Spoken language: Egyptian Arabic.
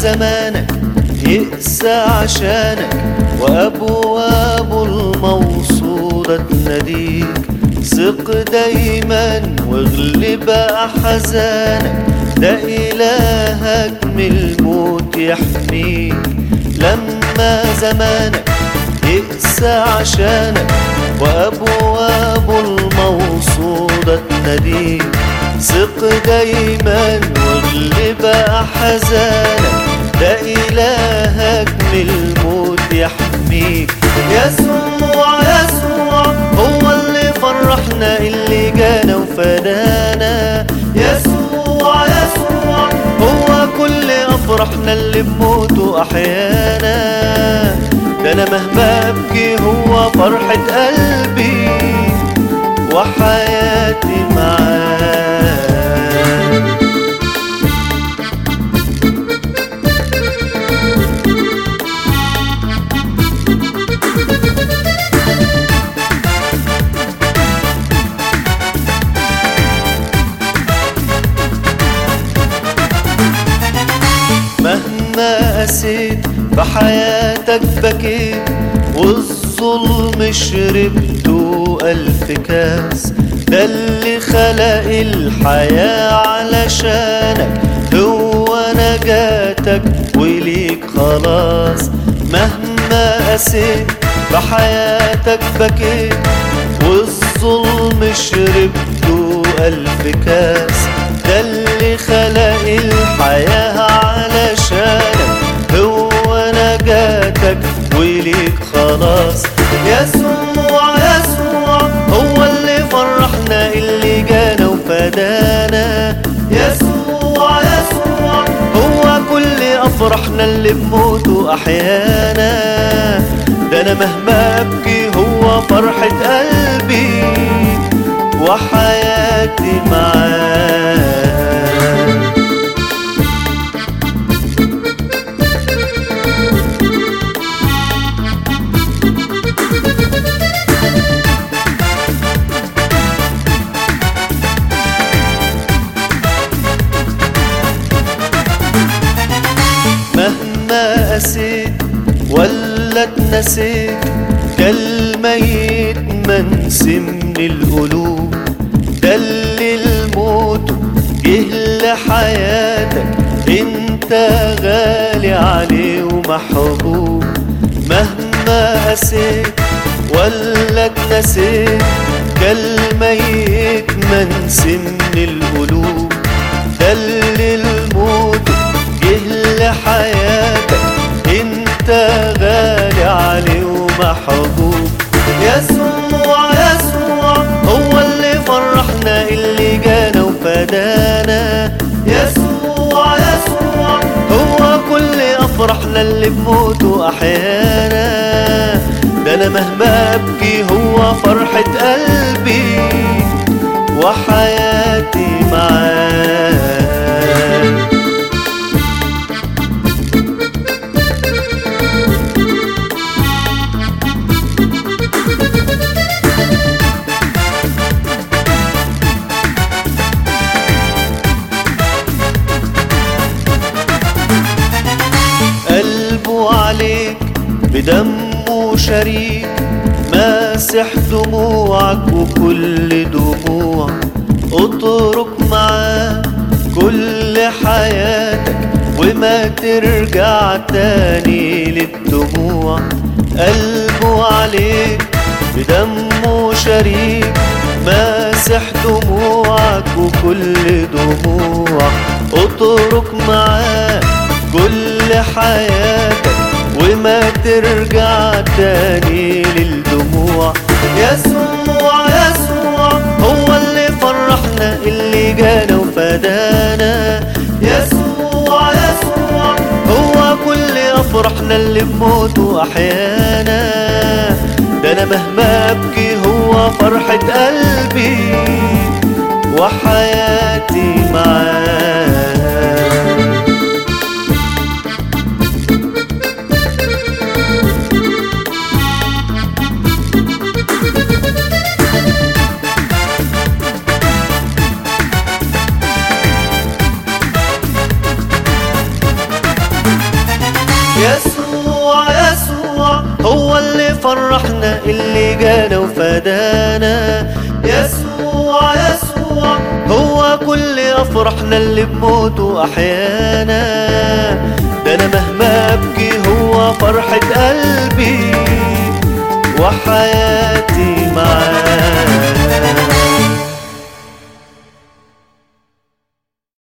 زمانك يقسى عشانك وأبواب الموصودة تناديك ثق دايما واغلب أحزانك ده إلهك من الموت يحميك لما زمانك يقسى عشانك وأبواب الموصودة تناديك ثق دايما واغلب أحزانك ده إلهك من الموت يحميك يسوع يسوع هو اللي فرحنا اللي جانا وفدانا يسوع يسوع هو كل أفرحنا اللي بموته أحيانا ده أنا مهما أبكي هو فرحة قلبي وحياتي معاه مهما قسيت بحياتك بكيت والظلم شربته ألف كاس ده اللي خلق الحياة علشانك هو نجاتك وليك خلاص مهما قسيت بحياتك بكيت والظلم شربته ألف كاس ده اللي خلق الحياة علشانك هو نجاتك وليك خلاص يسوع يسوع هو اللي فرحنا اللي جانا وفدانا يسوع يسوع هو كل أفرحنا اللي بموته أحيانا ده أنا مهما أبكي هو فرحة قلبي وحياتي معاه مهما قسيت ولا اتنسيت كالميت منسي من القلوب ده اللي الموت جه لحياتك انت غالي عليه ومحبوب مهما قسيت ولا اتنسيت كالميت منسي من القلوب ده اللي الموت جه لحياتك انت غالي عليه ومحبوب يسوع يسوع هو اللي فرحنا اللي جانا وفدانا يسوع يسوع هو كل افرحنا اللي بموته احيانا ده انا مهما ابكي هو فرحة قلبي وحياتي معاه قلبه عليك بدمه شريك ماسح دموعك وكل دموع اترك معاه كل حياتك وما ترجع تاني للدموع قلبه عليك بدمه شريك ماسح دموعك وكل دموع اترك معاه كل حياتك وما ترجع تاني للدموع يسوع يسوع هو اللي فرحنا اللي جانا وفدانا يسوع يسوع هو كل أفرحنا اللي بموته أحيانا ده أنا مهما أبكي هو فرحة قلبي وحياتي معاه يسوع يسوع هو اللي فرحنا اللي جانا وفدانا يسوع يسوع هو كل افرحنا اللي بموته احيانا ده انا مهما ابكي هو فرحة قلبي وحياتي معاه